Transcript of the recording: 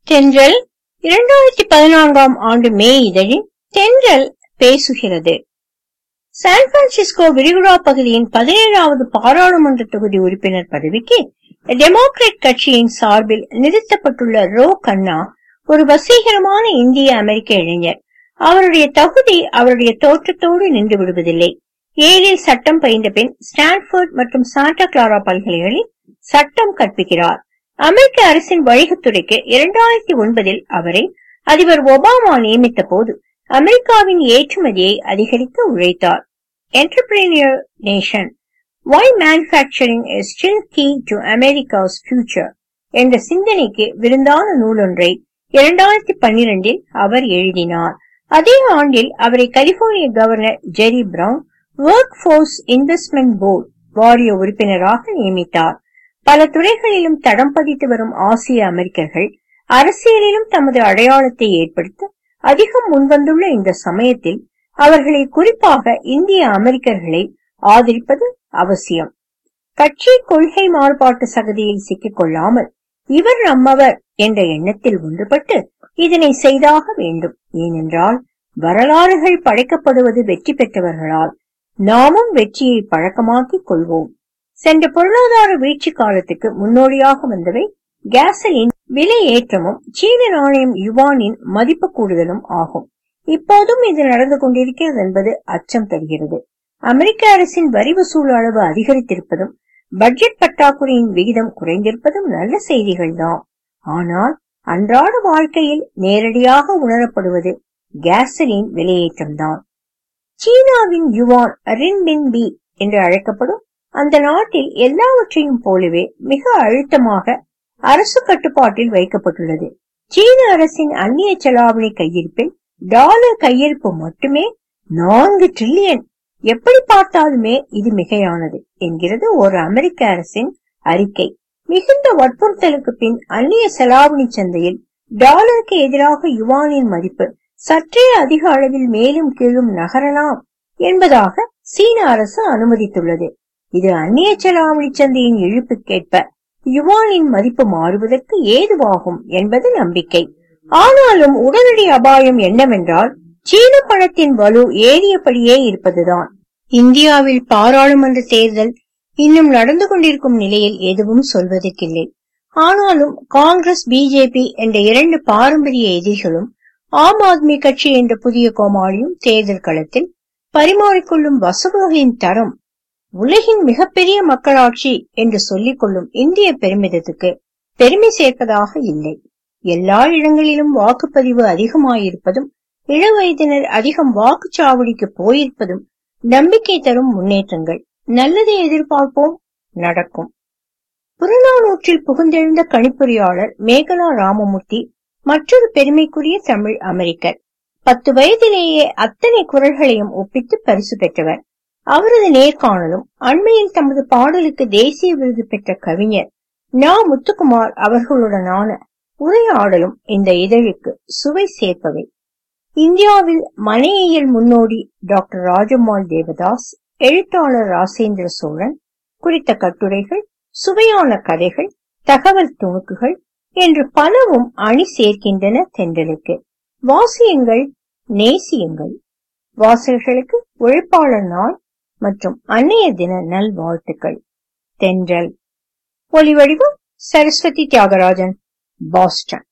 தென்றல் இரண்டாயிரத்தி பதினான்காம் ஆண்டு மே இதழில் தென்றல் பேசுகிறது சான் பிரான்சிஸ்கோ விரிகுடா பகுதியின் பதினேழாவது பாராளுமன்ற தொகுதி உறுப்பினர் பதவிக்கு டெமோக்ராட் கட்சியின் சார்பில் நிறுத்தப்பட்டுள்ள ரோ கண்ணா ஒரு வசீகரமான இந்திய அமெரிக்க இளைஞர் அவருடைய தகுதி அவருடைய தோற்றத்தோடு நின்று விடுவதில்லை ஏழில் சட்டம் பயின்ற பின் ஸ்டான்ஃபோர்ட் மற்றும் சாண்டா கிளாரா பல்கலைகளில் சட்டம் கற்பிக்கிறார் அமெரிக்க அரசின் வணிகத்துறைக்கு இரண்டாயிரத்தி ஒன்பதில் அவரை அதிபர் ஒபாமா நியமித்த போது அமெரிக்காவின் ஏற்றுமதியை அதிகரிக்க உழைத்தார் entrepreneur nation why manufacturing is still key to America's future என்ற சிந்தனைக்கு விருந்தான நூலொன்றை இரண்டாயிரத்தி பன்னிரண்டில் அவர் எழுதினார் அதே ஆண்டில் அவரை கலிபோர்னிய governor Jerry Brown workforce investment board வாரிய உறுப்பினராக நியமித்தார் பல துறைகளிலும் தடம் பதித்து வரும் ஆசிய அமெரிக்கர்கள் அரசியலிலும் தமது அடையாளத்தை ஏற்படுத்த அதிகம் முன்வந்துள்ள இந்த சமயத்தில் அவர்களை குறிப்பாக இந்திய அமெரிக்கர்களை ஆதரிப்பது அவசியம் கட்சி கொள்கை மாறுபாட்டு சகதியில் சிக்கிக் கொள்ளாமல் இவர் நம்மவர் என்ற எண்ணத்தில் ஒன்றுபட்டு இதனை செய்தாக வேண்டும் ஏனென்றால் வரலாறுகள் படைக்கப்படுவது வெற்றி பெற்றவர்களால் நாமும் வெற்றியை பழக்கமாக்கிக் கொள்வோம் சென்ற பொருளாதார வீழ்ச்சி காலத்துக்கு முன்னோடியாக வந்தவை கேசலின் விலை ஏற்றமும் சீன நாணயம் யுவானின் மதிப்பு கூடுதலும் ஆகும் இப்போதும் இது நடந்து கொண்டிருக்கிறது என்பது அச்சம் தருகிறது அமெரிக்க அரசின் வரி வசூல் அளவு அதிகரித்திருப்பதும் பட்ஜெட் பற்றாக்குறையின் விகிதம் குறைந்திருப்பதும் நல்ல செய்திகள் தான் ஆனால் அன்றாட வாழ்க்கையில் நேரடியாக உணரப்படுவது கேசலின் விலையேற்றம்தான் சீனாவின் யுவான் ரின்பின் பி என்று அழைக்கப்படும் அந்த நாட்டில் எல்லாவற்றையும் போலவே மிக அழுத்தமாக அரசு கட்டுப்பாட்டில் வைக்கப்பட்டுள்ளது சீன அரசின் அந்நிய செலாவணி கையிருப்பில் டாலர் கையிருப்பு மட்டுமே நான்கு டிரில்லியன் எப்படி பார்த்தாலுமே இது மிகையானது என்கிறது ஒரு அமெரிக்க அரசின் அறிக்கை மிகுந்த வற்புறுத்தலுக்கு பின் அந்நிய செலாவணி சந்தையில் டாலருக்கு எதிராக யுவானின் மதிப்பு சற்றே அதிக அளவில் மேலும் கீழும் நகரலாம் என்பதாக சீன அரசு அனுமதித்துள்ளது இது அந்நிய செலாவணி சந்தையின் இழுப்புக்கேற்ப யுவானின் மதிப்பு மாறுவதற்கு ஏதுவாகும் என்பது நம்பிக்கை ஆனாலும் உடனடி அபாயம் என்னவென்றால் சீன பணத்தின் வலு ஏறியபடியே இருப்பதுதான் இந்தியாவில் பாராளுமன்ற தேர்தல் இன்னும் நடந்து கொண்டிருக்கும் நிலையில் எதுவும் சொல்வதற்கில்லை ஆனாலும் காங்கிரஸ் பிஜேபி என்ற இரண்டு பாரம்பரிய எதிரிகளும் ஆம் ஆத்மி கட்சி என்ற புதிய கோமாளியும் தேர்தல் களத்தில் பரிமாறிக்கொள்ளும் வசதிகளின் தரம் உலகின் மிகப்பெரிய மக்களாட்சி என்று சொல்லிக் கொள்ளும் இந்திய பெருமிதத்துக்கு பெருமை சேர்ப்பதாக இல்லை எல்லா இடங்களிலும் வாக்குப்பதிவு அதிகமாயிருப்பதும் இளவயதினர் அதிகம் வாக்குச்சாவடிக்கு போயிருப்பதும் நம்பிக்கை தரும் முன்னேற்றங்கள் நல்லதை எதிர்பார்ப்போம் நடக்கும் புறநானூற்றில் புகுந்தெழுந்த கணிப்பொறியாளர் மேகலா ராமமூர்த்தி மற்றொரு பெருமைக்குரிய தமிழ் அமெரிக்கர் பத்து வயதிலேயே அத்தனை குரல்களையும் ஒப்பித்து பரிசு பெற்றவர் அவரது நேர்காணலும் அண்மையில் தமது பாடலுக்கு தேசிய விருது பெற்ற கவிஞர் நா முத்துக்குமார் அவர்களுடனான உரையாடலும் இந்த இதழுக்கு சுவை சேர்ப்பவை இந்தியாவில் மனையியல் முன்னோடி டாக்டர் ராஜம்மாள் தேவதாஸ் எழுத்தாளர் ராசேந்திர சோழன் குறித்த கட்டுரைகள் சுவையான கதைகள் தகவல் துணுக்குகள் என்று பலவும் அணி சேர்க்கின்றன தென்றலுக்கு வாசியுங்கள் நேசியுங்கள் வாசகர்களுக்கு உழைப்பாளர் நாள் மற்றும் அன்னைய தின நல்வாழ்த்துக்கள் தென்றல் ஒலிவடிவம் சரஸ்வதி தியாகராஜன் பாஸ்டன்